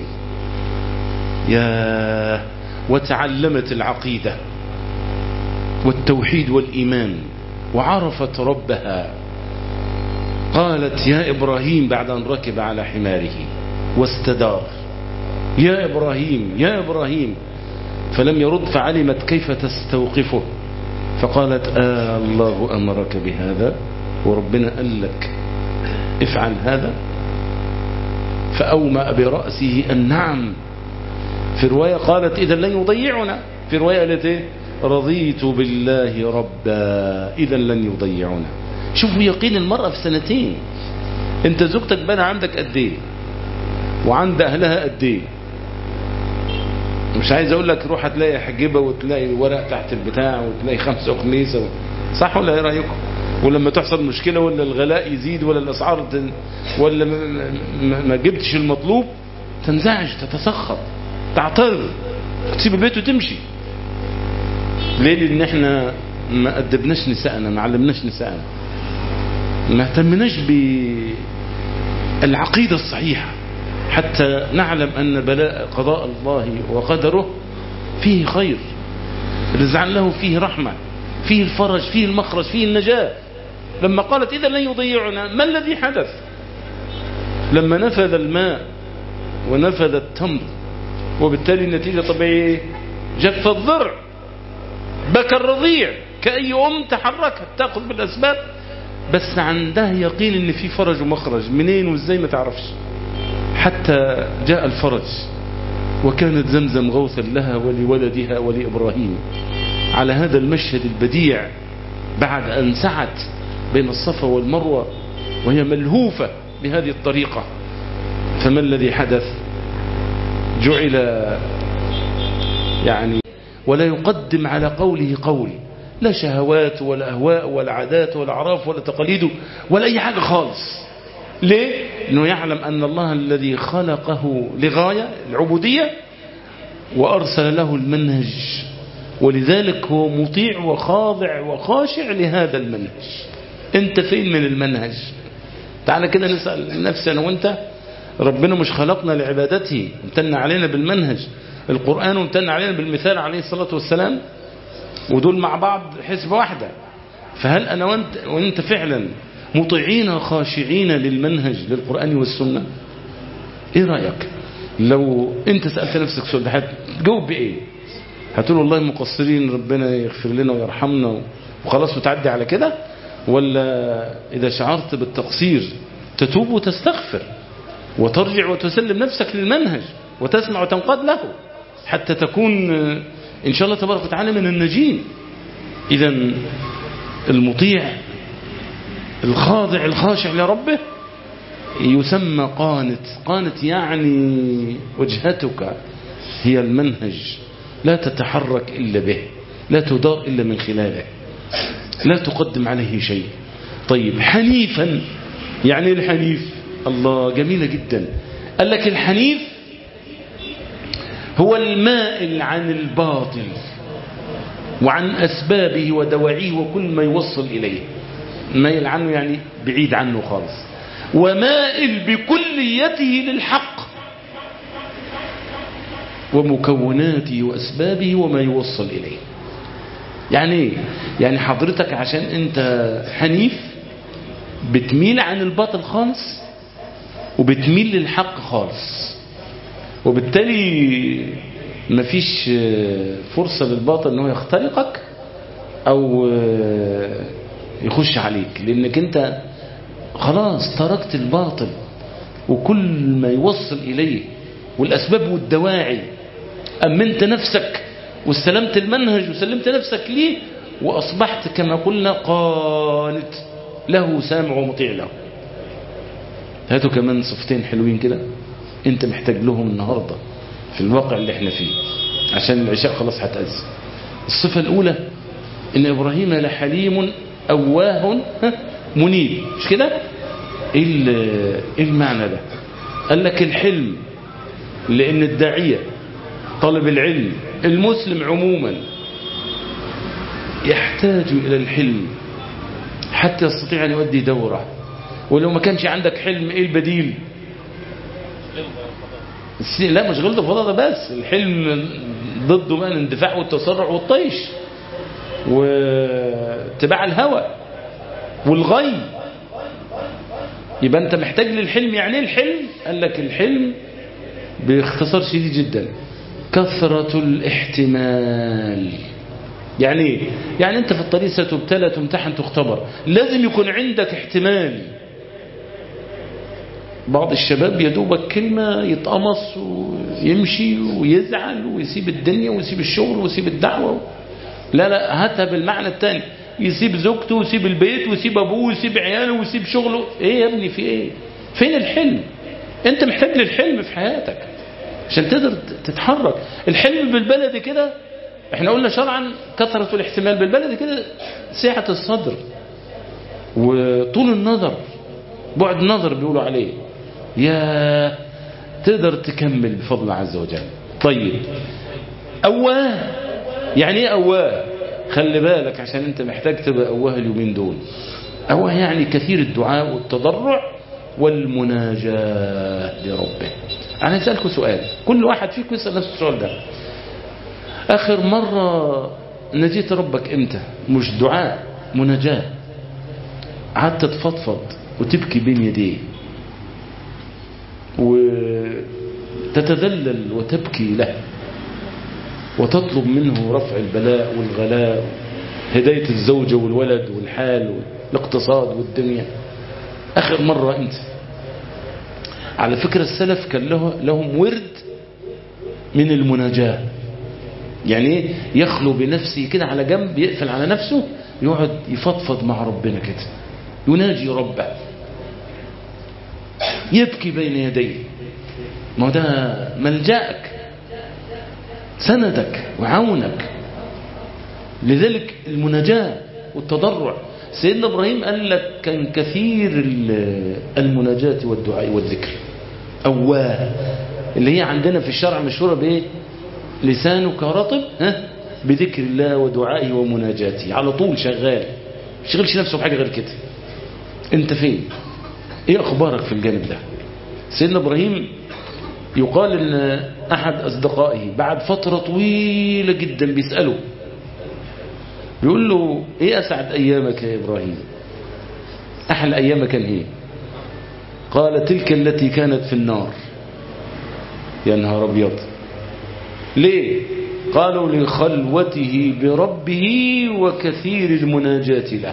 يا وتعلمت العقيدة والتوحيد والإيمان وعرفت ربها قالت يا إبراهيم بعد أن ركب على حماره واستدار يا إبراهيم يا إبراهيم فلم يرد فعلمت كيف تستوقفه فقالت آه الله أمرك بهذا وربنا قال لك افعل هذا فأومأ برأسه النعم في رواية قالت إذا لن يضيعنا في رواية قالت إيه رضيت بالله ربا إذا لن يضيعنا شوفوا يقين المرأة في سنتين انت زوجتك بنى عندك قد ايه وعند اهلها قد ايه مش عايز اقول لك روح هتلاقي حجبه وتلاقي ورق تحت البتاع وتلاقي خمسه وخميسه و... صح ولا ايه رايكم ولما تحصل مشكله ولا الغلاء يزيد ولا الاسعار تن... ولا ما, ما... ما جبتش المطلوب تنزعج تتسخط تعترض تسيب البيت وتمشي ليه لان احنا ما ادبناش نسائنا ما علمناش نسائنا ما اهتمناش بالعقيدة الصحيحة حتى نعلم أن بلاء قضاء الله وقدره فيه خير رزعا له فيه رحمة فيه الفرج فيه المخرج فيه النجاة لما قالت إذا لن يضيعنا ما الذي حدث لما نفذ الماء ونفذ التمر وبالتالي النتيجة طبيعية جف الضرع بكى الرضيع كأي أم تحركت تأخذ بالأسباب بس عندها يقين ان في فرج ومخرج منين وازاي ما تعرفش حتى جاء الفرج وكانت زمزم غوثا لها ولولدها ولإبراهيم على هذا المشهد البديع بعد أن سعت بين الصفا والمروة وهي ملهوفة بهذه الطريقة فما الذي حدث جعل يعني ولا يقدم على قوله قول لا شهوات ولا أهواء ولا عادات ولا أعراف ولا تقاليد ولا أي حاجة خالص ليه؟ أنه يعلم أن الله الذي خلقه لغاية العبودية وأرسل له المنهج ولذلك هو مطيع وخاضع وخاشع لهذا المنهج انت فين من المنهج تعالى كده نسأل نفسي أنا وانت ربنا مش خلقنا لعبادته امتن علينا بالمنهج القرآن وامتن علينا بالمثال عليه الصلاة والسلام ودول مع بعض حسبة واحدة فهل أنا وانت, وانت فعلا مطيعين خاشعين للمنهج للقرآن والسنة ايه رأيك لو انت سألت نفسك سؤال ده هتجاوب بايه هتقول والله مقصرين ربنا يغفر لنا ويرحمنا وخلاص وتعدي على كده ولا إذا شعرت بالتقصير تتوب وتستغفر وترجع وتسلم نفسك للمنهج وتسمع وتنقاد له حتى تكون إن شاء الله تبارك وتعالى من النجين إذا المطيع الخاضع الخاشع لربه يسمى قانت قانت يعني وجهتك هي المنهج لا تتحرك إلا به لا تدار إلا من خلاله لا تقدم عليه شيء طيب حنيفا يعني الحنيف الله جميلة جدا قال لك الحنيف هو المائل عن الباطل وعن أسبابه ودواعيه وكل ما يوصل إليه مائل عنه يعني بعيد عنه خالص ومائل بكليته للحق ومكوناته وأسبابه وما يوصل إليه يعني ايه يعني حضرتك عشان انت حنيف بتميل عن الباطل خالص وبتميل للحق خالص وبالتالي مفيش فرصة للباطل انه يخترقك او يخش عليك لانك انت خلاص تركت الباطل وكل ما يوصل اليه والاسباب والدواعي امنت نفسك واستلمت المنهج وسلمت نفسك ليه وأصبحت كما قلنا قانت له سامع ومطيع له هاتوا كمان صفتين حلوين كده انت محتاج لهم النهاردة في الواقع اللي احنا فيه عشان العشاء خلاص هتأذن الصفة الأولى إن إبراهيم لحليم أواه منيب مش كده ايه المعنى ده قال لك الحلم لأن الداعية طالب العلم المسلم عموما يحتاج إلى الحلم حتى يستطيع أن يؤدي دوره ولو ما كانش عندك حلم إيه البديل لا مش غلط الفضاء ده بس الحلم ضده بقى الاندفاع والتسرع والطيش واتباع الهوى والغي يبقى انت محتاج للحلم يعني ايه الحلم قال لك الحلم باختصار شديد جدا كثرة الاحتمال يعني ايه يعني انت في الطريق ستبتلى تمتحن تختبر لازم يكون عندك احتمال بعض الشباب يدوبك كلمة يتقمص ويمشي ويزعل ويسيب الدنيا ويسيب الشغل ويسيب الدعوة لا لا هاتها بالمعنى الثاني يسيب زوجته ويسيب البيت ويسيب ابوه ويسيب عياله ويسيب شغله ايه يا ابني في ايه فين الحلم انت محتاج للحلم في حياتك عشان تقدر تتحرك الحلم بالبلد كده احنا قلنا شرعا كثرة الاحتمال بالبلد كده سعة الصدر وطول النظر بعد النظر بيقولوا عليه يا تقدر تكمل بفضل الله عز وجل طيب أواه يعني ايه أواه خلي بالك عشان انت محتاج تبقى أواه اليومين دول أواه يعني كثير الدعاء والتضرع والمناجاة لربه أنا أسألكم سؤال كل واحد فيكم يسأل نفس السؤال ده آخر مرة نجيت ربك إمتى مش دعاء مناجاة قعدت تفضفض وتبكي بين يديه وتتذلل وتبكي له وتطلب منه رفع البلاء والغلاء هداية الزوجة والولد والحال والاقتصاد والدنيا آخر مرة أنت على فكرة السلف كان له لهم ورد من المناجاة يعني ايه يخلو بنفسه كده على جنب يقفل على نفسه يقعد يفضفض مع ربنا كده يناجي ربه يبكي بين يديه ما ده ملجأك سندك وعونك لذلك المناجاة والتضرع سيدنا إبراهيم قال لك كان كثير المناجاة والدعاء والذكر أواه اللي هي عندنا في الشرع مشهورة بإيه لسانك رطب ها بذكر الله ودعائه ومناجاته على طول شغال شغلش نفسه بحاجة غير كده انت فين ايه اخبارك في الجانب ده سيدنا إبراهيم يقال أن أحد أصدقائه بعد فترة طويلة جدا بيسأله بيقول له إيه أسعد أيامك يا إبراهيم أحلى أيامك كان إيه قال تلك التي كانت في النار يا نهار أبيض ليه قالوا لخلوته بربه وكثير المناجاة له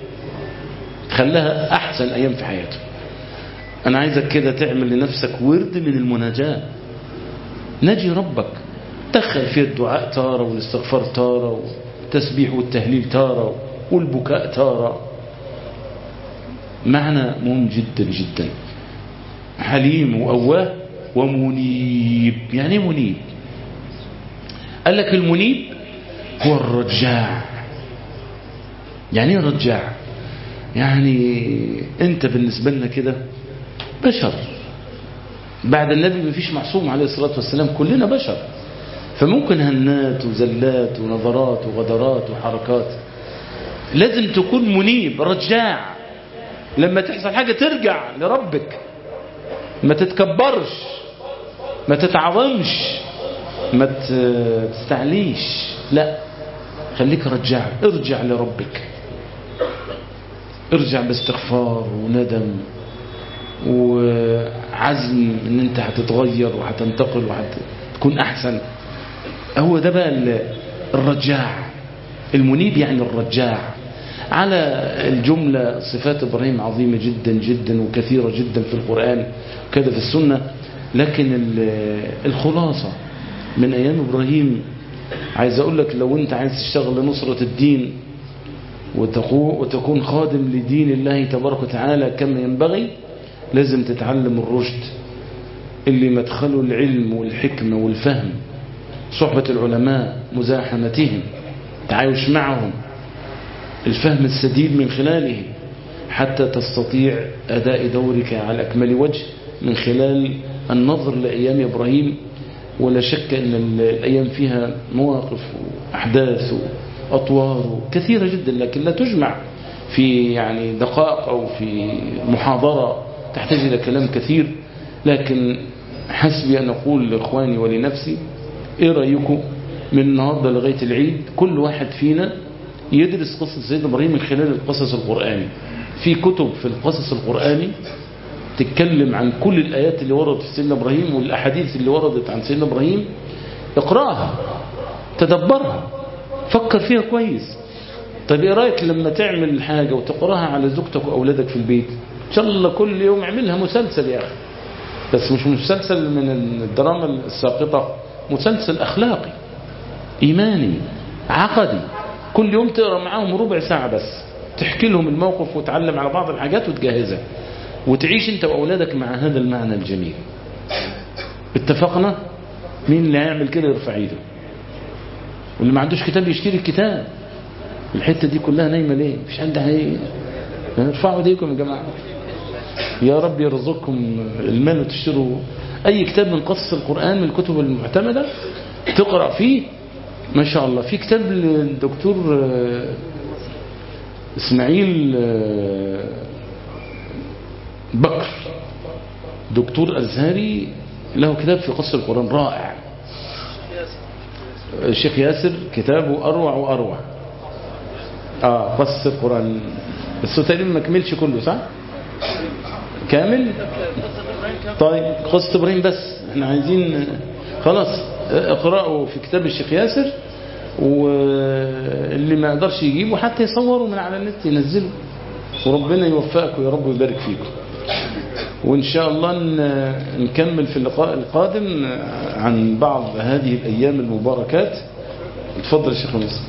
خلاها أحسن أيام في حياته أنا عايزك كده تعمل لنفسك ورد من المناجاة نجي ربك دخل فيه الدعاء تارة والاستغفار تارة والتسبيح والتهليل تارة والبكاء تارة معنى مهم جدا جدا حليم وأواه ومنيب يعني منيب قال لك المنيب هو الرجاع يعني ايه رجاع يعني انت بالنسبة لنا كده بشر بعد النبي مفيش معصوم عليه الصلاة والسلام كلنا بشر فممكن هنات وزلات ونظرات وغدرات وحركات لازم تكون منيب رجاع لما تحصل حاجة ترجع لربك ما تتكبرش ما تتعظمش ما تستعليش لا خليك رجاع ارجع لربك ارجع باستغفار وندم وعزم ان انت هتتغير وهتنتقل وهتكون احسن هو ده بقى الرجاع المنيب يعني الرجاع على الجملة صفات إبراهيم عظيمة جدا جدا وكثيرة جدا في القرآن وكذا في السنة لكن الخلاصة من أيام إبراهيم عايز أقول لك لو أنت عايز تشتغل لنصرة الدين وتكون خادم لدين الله تبارك وتعالى كما ينبغي لازم تتعلم الرشد اللي مدخله العلم والحكمة والفهم صحبة العلماء مزاحمتهم تعايش معهم الفهم السديد من خلاله حتى تستطيع أداء دورك على أكمل وجه من خلال النظر لأيام إبراهيم ولا شك أن الأيام فيها مواقف وأحداث وأطوار كثيرة جدا لكن لا تجمع في يعني دقائق أو في محاضرة تحتاج إلى كلام كثير لكن حسبي أن أقول لإخواني ولنفسي إيه رأيكم من النهاردة لغاية العيد كل واحد فينا يدرس قصة سيدنا إبراهيم من خلال القصص القرآني في كتب في القصص القرآني تتكلم عن كل الآيات اللي وردت في سيدنا إبراهيم والأحاديث اللي وردت عن سيدنا إبراهيم اقرأها تدبرها فكر فيها كويس طيب ايه رايك لما تعمل حاجة وتقراها على زوجتك وأولادك في البيت إن شاء الله كل يوم اعملها مسلسل يا أخي بس مش مسلسل من الدراما الساقطة مسلسل أخلاقي إيماني عقدي كل يوم تقرأ معاهم ربع ساعة بس تحكي لهم الموقف وتعلم على بعض الحاجات وتجهزها وتعيش انت وأولادك مع هذا المعنى الجميل اتفقنا مين اللي هيعمل كده يرفع ايده واللي ما عندوش كتاب يشتري الكتاب الحتة دي كلها نايمة ليه مفيش حد هي ارفعوا ايديكم يا جماعة يا رب يرزقكم المال وتشتروا اي كتاب من قصص القرآن من الكتب المعتمدة تقرأ فيه ما شاء الله في كتاب للدكتور اسماعيل بكر دكتور أزهري له كتاب في قصة القرآن رائع الشيخ ياسر كتابه أروع وأروع آه قصة القرآن بس هو تقريبا ما كملش كله صح كامل طيب قصة إبراهيم بس احنا عايزين خلاص اقرأوا في كتاب الشيخ ياسر واللي ما يقدرش يجيبه حتى يصوروا من على النت ينزله وربنا يوفقكم يا رب ويبارك فيكم وإن شاء الله نكمل في اللقاء القادم عن بعض هذه الأيام المباركات تفضل يا شيخ مصر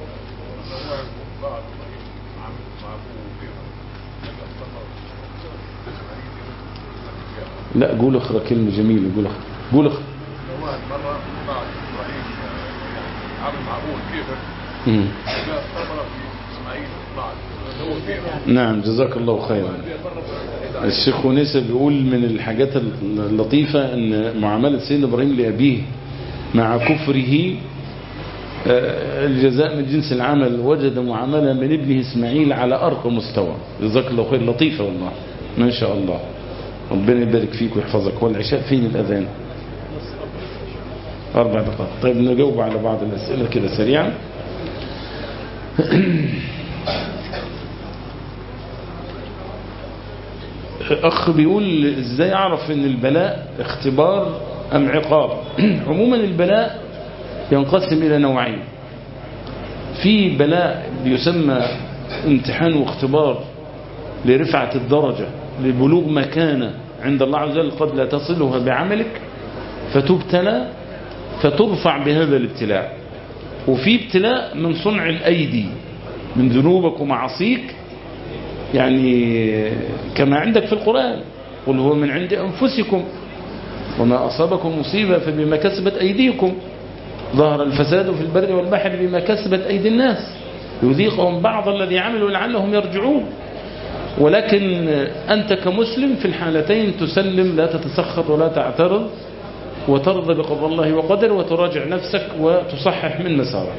لا قول اخرى كلمة جميلة قول اخرى قول اخرى مرة بعد إبراهيم عمل معقول كيف مم. جاء مرة في إسماعيل بعد هو كيف نعم جزاك الله خيرا الشيخ ونيسة بيقول من الحاجات اللطيفة ان معاملة سيدنا إبراهيم لأبيه مع كفره آه، الجزاء من جنس العمل وجد معاملة من ابنه إسماعيل على أرقى مستوى جزاك الله خير لطيفة والله ما شاء الله ربنا يبارك فيك ويحفظك هو العشاء فين الأذان أربع دقائق طيب نجاوب على بعض الأسئلة كده سريعا أخ بيقول إزاي أعرف أن البلاء اختبار أم عقاب عموما البلاء ينقسم إلى نوعين في بلاء بيسمى امتحان واختبار لرفعة الدرجة لبلوغ مكانة عند الله عز وجل قد لا تصلها بعملك فتبتلى فترفع بهذا الابتلاء وفي ابتلاء من صنع الأيدي من ذنوبك ومعاصيك يعني كما عندك في القرآن قل هو من عند أنفسكم وما أصابكم مصيبة فبما كسبت أيديكم ظهر الفساد في البر والبحر بما كسبت أيدي الناس يذيقهم بعض الذي عملوا لعلهم يرجعون ولكن أنت كمسلم في الحالتين تسلم لا تتسخط ولا تعترض وترضى بقضاء الله وقدر وتراجع نفسك وتصحح من مسارك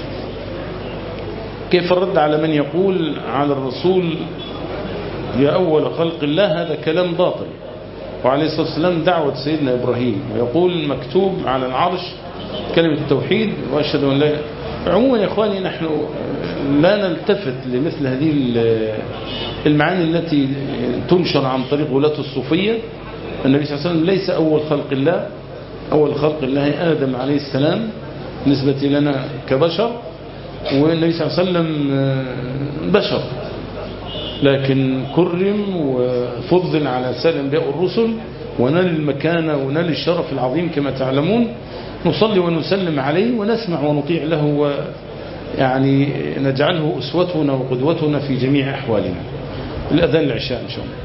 كيف الرد على من يقول على الرسول يا أول خلق الله هذا كلام باطل وعليه الصلاة والسلام دعوة سيدنا إبراهيم ويقول مكتوب على العرش كلمة التوحيد وأشهد أن لا عموما يا إخواني نحن لا نلتفت لمثل هذه المعاني التي تنشر عن طريق ولاة الصوفية النبي صلى الله عليه وسلم ليس أول خلق الله أول خلق الله آدم عليه السلام بالنسبة لنا كبشر والنبي صلى الله عليه وسلم بشر لكن كرم وفضل على سائر الانبياء والرسل ونال المكانة ونال الشرف العظيم كما تعلمون نصلي ونسلم عليه ونسمع ونطيع له يعني نجعله أسوتنا وقدوتنا في جميع أحوالنا الأذان العشاء إن شاء الله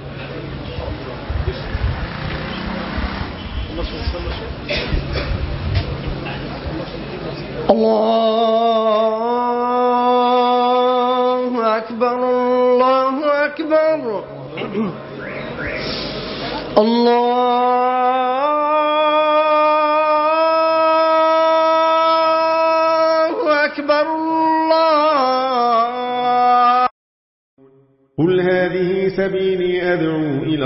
الله أكبر الله أكبر الله أكبر الله قل هذه سبيلي أدعو إلى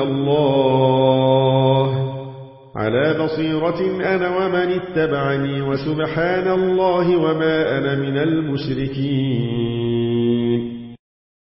الله على بصيرة أنا ومن اتبعني وسبحان الله وما أنا من المشركين